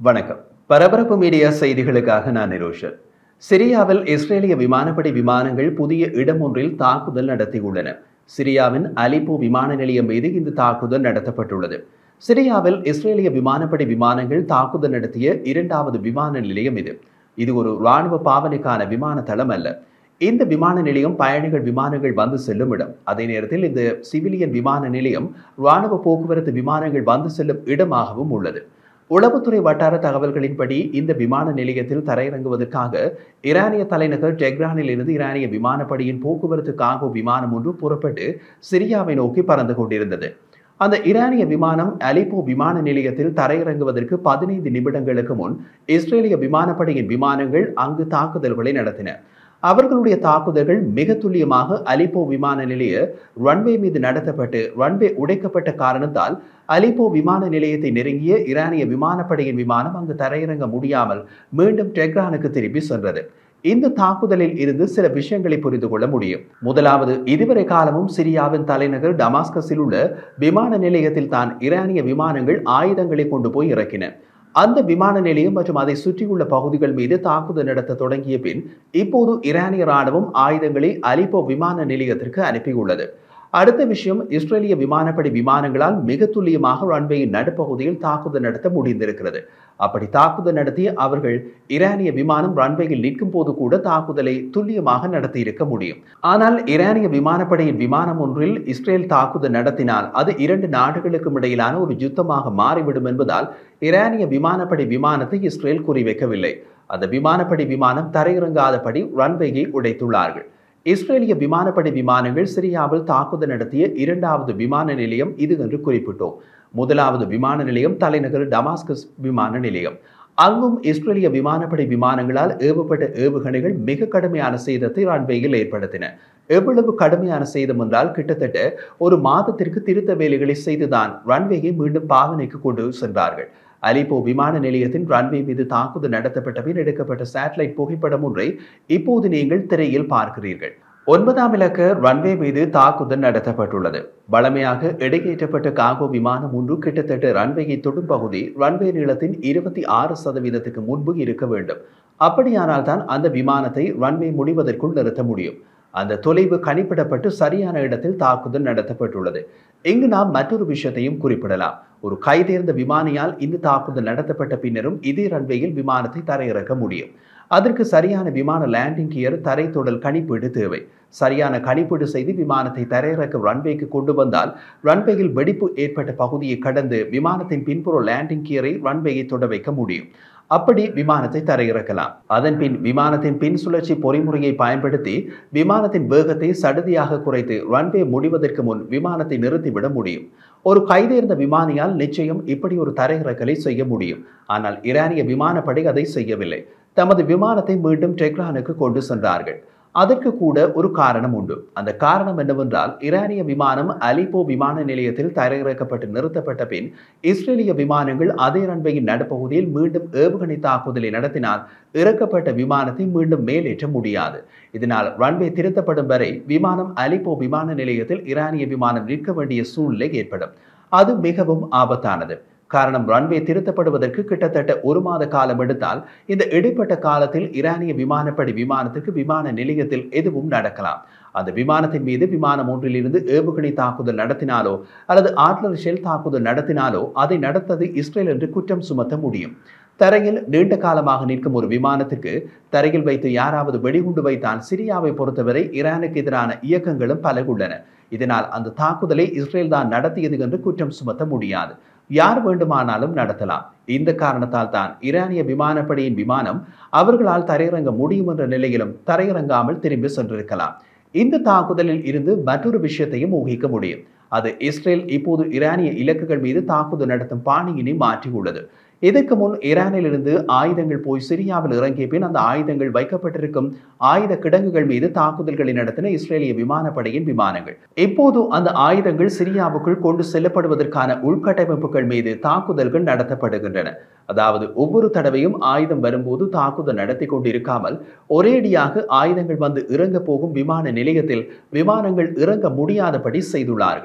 வணக்கம் பரபரப்பு மீடியா செய்திகளுக்காக நான் நிரோஷன் சிரியாவில் இஸ்ரேலிய விமானப்படை விமானங்கள் புதிய இடம் ஒன்றில் தாக்குதல் நடத்தியுள்ளன சிரியாவின் அலிப்போ விமான நிலையம் மீது இந்த தாக்குதல் நடத்தப்பட்டுள்ளது சிரியாவில் இஸ்ரேலிய விமானப்படை விமானங்கள் தாக்குதல் நடத்திய இரண்டாவது விமான நிலையம் இது இது ஒரு இராணுவ பாவனைக்கான விமான தளம் அல்ல இந்த விமான நிலையம் பயணிகள் விமானங்கள் வந்து செல்லும் இடம் அதே நேரத்தில் இந்த சிவிலியன் விமான நிலையம் இராணுவ போக்குவரத்து விமானங்கள் வந்து செல்லும் இடமாகவும் உள்ளது உளவுத்துறை வட்டார தகவல்களின்படி இந்த விமான நிலையத்தில் தரையிறங்குவதற்காக ஈரானிய தலைநகர் டெக்ரானில் இருந்து ஈரானிய விமானப்படையின் போக்குவரத்து காங்கோ விமானம் ஒன்று புறப்பட்டு சிரியாவை நோக்கி பறந்து கொண்டிருந்தது அந்த ஈரானிய விமானம் அலிப்போ விமான நிலையத்தில் தரையிறங்குவதற்கு பதினைந்து நிமிடங்களுக்கு முன் இஸ்ரேலிய விமானப்படையின் விமானங்கள் அங்கு தாக்குதல்களை நடத்தின அவர்களுடைய தாக்குதல்கள் மிக துல்லியமாக அலிப்போ விமான நிலைய ரன்வே மீது நடத்தப்பட்டு ரன்வே உடைக்கப்பட்ட காரணத்தால் அலிப்போ விமான நிலையத்தை நெருங்கிய ஈரானிய விமானப்படையின் விமானம் அங்கு தரையிறங்க முடியாமல் மீண்டும் டெக்ரானுக்கு திரும்பி சென்றது இந்த தாக்குதலில் இருந்து சில விஷயங்களை புரிந்து கொள்ள முடியும் முதலாவது இதுவரை காலமும் சிரியாவின் தலைநகர் டமாஸ்கஸில் உள்ள விமான நிலையத்தில் தான் ஈரானிய விமானங்கள் ஆயுதங்களை கொண்டு போய் இறக்கின அந்த விமான நிலையம் மற்றும் அதை சுற்றியுள்ள பகுதிகள் மீது தாக்குதல் நடத்த தொடங்கிய பின் இப்போது ஈரானிய ராணுவம் ஆயுதங்களை அலிப்போ விமான நிலையத்திற்கு அனுப்பியுள்ளது அடுத்த விஷயம் இஸ்ரேலிய விமானப்படை விமானங்களால் மிக துல்லியமாக ரன்வேயின் நடுப்பகுதியில் தாக்குதல் நடத்த முடிந்திருக்கிறது அப்படி தாக்குதல் நடத்தி அவர்கள் ஈரானிய விமானம் ரன்வேயில் நிற்கும் போது கூட தாக்குதலை துல்லியமாக நடத்தி இருக்க முடியும் ஆனால் ஈரானிய விமானப்படையின் விமானம் ஒன்றில் இஸ்ரேல் தாக்குதல் நடத்தினால் அது இரண்டு நாடுகளுக்கும் இடையிலான ஒரு யுத்தமாக மாறிவிடும் என்பதால் ஈரானிய விமானப்படை விமானத்தை இஸ்ரேல் குறிவைக்கவில்லை அந்த விமானப்படை விமானம் தரையிறங்காதபடி ரன்வேயை உடைத்துள்ளார்கள் இஸ்ரேலிய விமானப்படை விமானங்கள் சிரியாவில் தாக்குதல் நடத்திய இரண்டாவது விமான நிலையம் இது என்று குறிப்பிட்டோம் முதலாவது விமான நிலையம் தலைநகர் டமாஸ்கஸ் விமான நிலையம் அங்கும் இஸ்ரேலிய விமானப்படை விமானங்களால் ஏவப்பட்ட ஏவுகணைகள் மிக கடுமையான சேதத்தை ரன்வேயில் ஏற்படுத்தின எவ்வளவு கடுமையான சேதம் என்றால் கிட்டத்தட்ட ஒரு மாதத்திற்கு திருத்த வேலைகளை செய்துதான் ரன்வேயை மீண்டும் பாவனைக்கு கொண்டு சென்றார்கள் அலிப்போ விமான நிலையத்தின் ரன்வே மீது தாக்குதல் நடத்தப்பட்ட பின் எடுக்கப்பட்ட சேட்டலைட் புகைப்படம் ஒன்றை இப்போது நீங்கள் திரையில் பார்க்கிறீர்கள் ஒன்பதாம் இலக்க ரன்வே மீது தாக்குதல் நடத்தப்பட்டுள்ளது வளமையாக இடையேற்றப்பட்ட காகோ விமானம் ஒன்று கிட்டத்தட்ட ரன்வேயை தொடும் பகுதி ரன்வே நீளத்தின் இருபத்தி ஆறு சதவீதத்துக்கு முன்பு இருக்க வேண்டும் அப்படியானால் தான் அந்த விமானத்தை ரன்வே முடிவதற்குள் நிறுத்த முடியும் அந்த தொலைவு கணிப்பிடப்பட்டு சரியான இடத்தில் தாக்குதல் நடத்தப்பட்டுள்ளது இங்கு நாம் மற்றொரு விஷயத்தையும் குறிப்பிடலாம் ஒரு கைதேர்ந்த விமானியால் இந்த தாக்குதல் நடத்தப்பட்ட பின்னரும் இதே ரன்வேயில் விமானத்தை தரையிறக்க முடியும் அதற்கு சரியான விமான லேண்டிங் கியர் தரை தொடல் கணிப்பீடு தேவை சரியான கணிப்பீடு செய்து விமானத்தை தரையிறக்க ரன்வேக்கு கொண்டு வந்தால் ரன்வேயில் வெடிப்பு ஏற்பட்ட பகுதியை கடந்து விமானத்தின் பின்புற லேண்டிங் கியரை ரன்வேயை தொட வைக்க முடியும் அப்படி விமானத்தை தரையிறக்கலாம் அதன் பின் விமானத்தின் பின் சுழற்சி பொறிமுறையை பயன்படுத்தி விமானத்தின் வேகத்தை சடுதியாக குறைத்து ரன்வே முடிவதற்கு முன் விமானத்தை நிறுத்திவிட முடியும் ஒரு கைதேர்ந்த விமானியால் நிச்சயம் இப்படி ஒரு தரையிறக்கலை செய்ய முடியும் ஆனால் ஈரானிய விமானப்படை அதை செய்யவில்லை தமது விமானத்தை மீண்டும் டெக்ரானுக்கு கொண்டு சென்றார்கள் அதற்கு கூட ஒரு காரணம் உண்டு அந்த காரணம் என்னவென்றால் ஈரானிய விமானம் அலிப்போ விமான நிலையத்தில் தரையிறக்கப்பட்டு நிறுத்தப்பட்ட பின் இஸ்ரேலிய விமானங்கள் அதே ரன்வேயின் நடுப்பகுதியில் மீண்டும் ஏவுகணை தாக்குதலை நடத்தினால் இறக்கப்பட்ட விமானத்தை மீண்டும் மேலேற்ற முடியாது இதனால் ரன்வே திருத்தப்படும் வரை விமானம் அலிப்போ விமான நிலையத்தில் ஈரானிய விமானம் நிற்க வேண்டிய சூழ்நிலை ஏற்படும் அது மிகவும் ஆபத்தானது காரணம் ரன்வே திருத்தப்படுவதற்கு கிட்டத்தட்ட ஒரு மாத காலம் எடுத்தால் இந்த இடைப்பட்ட காலத்தில் ஈரானிய விமானப்படை விமானத்துக்கு விமான நிலையத்தில் எதுவும் நடக்கலாம் அந்த விமானத்தின் மீது விமானம் ஒன்றிலிருந்து ஏவுகணை தாக்குதல் நடத்தினாலோ அல்லது ஆட்லர் ஷெல் தாக்குதல் நடத்தினாலோ அதை நடத்தது இஸ்ரேல் என்று குற்றம் சுமத்த முடியும் தரையில் நீண்ட காலமாக நிற்கும் ஒரு விமானத்துக்கு தரையில் வைத்து யாராவது வெடிகுண்டு வைத்தால் சிரியாவை பொறுத்தவரை ஈரானுக்கு எதிரான இயக்கங்களும் பல உள்ளன இதனால் அந்த தாக்குதலை இஸ்ரேல் தான் நடத்தியது என்று குற்றம் சுமத்த முடியாது யார் வேண்டுமானாலும் நடத்தலாம் இந்த காரணத்தால் தான் ஈரானிய விமானப்படையின் விமானம் அவர்களால் தரையிறங்க முடியும் என்ற நிலையிலும் தரையிறங்காமல் திரும்பி சென்றிருக்கலாம் இந்த தாக்குதலில் இருந்து மற்றொரு விஷயத்தையும் ஊகிக்க முடியும் அது இஸ்ரேல் இப்போது ஈரானிய இலக்குகள் மீது தாக்குதல் நடத்தும் பாணியினை மாற்றியுள்ளது இதற்கு முன் ஈரானிலிருந்து ஆயுதங்கள் போய் சிரியாவில் இறங்கிய பின் அந்த ஆயுதங்கள் வைக்கப்பட்டிருக்கும் ஆயுத கிடங்குகள் மீது தாக்குதல்களை நடத்தின இஸ்ரேலிய விமானப்படையின் விமானங்கள் இப்போது அந்த ஆயுதங்கள் சிரியாவுக்குள் கொண்டு செல்லப்படுவதற்கான உள்கட்டமைப்புகள் மீது தாக்குதல்கள் நடத்தப்படுகின்றன அதாவது ஒவ்வொரு தடவையும் ஆயுதம் வரும்போது தாக்குதல் நடத்தி கொண்டிருக்காமல் ஒரேடியாக ஆயுதங்கள் வந்து இறங்க போகும் விமான நிலையத்தில் விமானங்கள் இறங்க முடியாதபடி செய்துள்ளார்கள்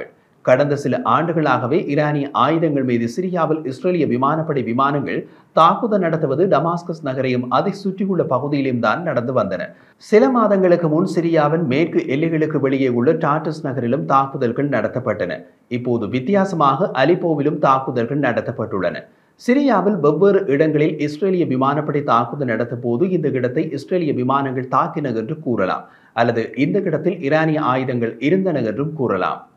கடந்த சில ஆண்டுகளாகவே ஈரானிய ஆயுதங்கள் மீது சிரியாவில் இஸ்ரேலிய விமானப்படை விமானங்கள் தாக்குதல் நடத்துவது டமாஸ்கஸ் நகரையும் அதை சுற்றியுள்ள பகுதியிலும் தான் நடந்து வந்தன சில மாதங்களுக்கு முன் சிரியாவின் மேற்கு எல்லைகளுக்கு வெளியே உள்ள டாட்டஸ் நகரிலும் தாக்குதல்கள் நடத்தப்பட்டன இப்போது வித்தியாசமாக அலிப்போவிலும் தாக்குதல்கள் நடத்தப்பட்டுள்ளன சிரியாவில் வெவ்வேறு இடங்களில் இஸ்ரேலிய விமானப்படை தாக்குதல் நடத்த போது இந்த இடத்தை இஸ்ரேலிய விமானங்கள் தாக்கின என்று கூறலாம் அல்லது இந்த இடத்தில் ஈரானிய ஆயுதங்கள் இருந்தன என்றும் கூறலாம்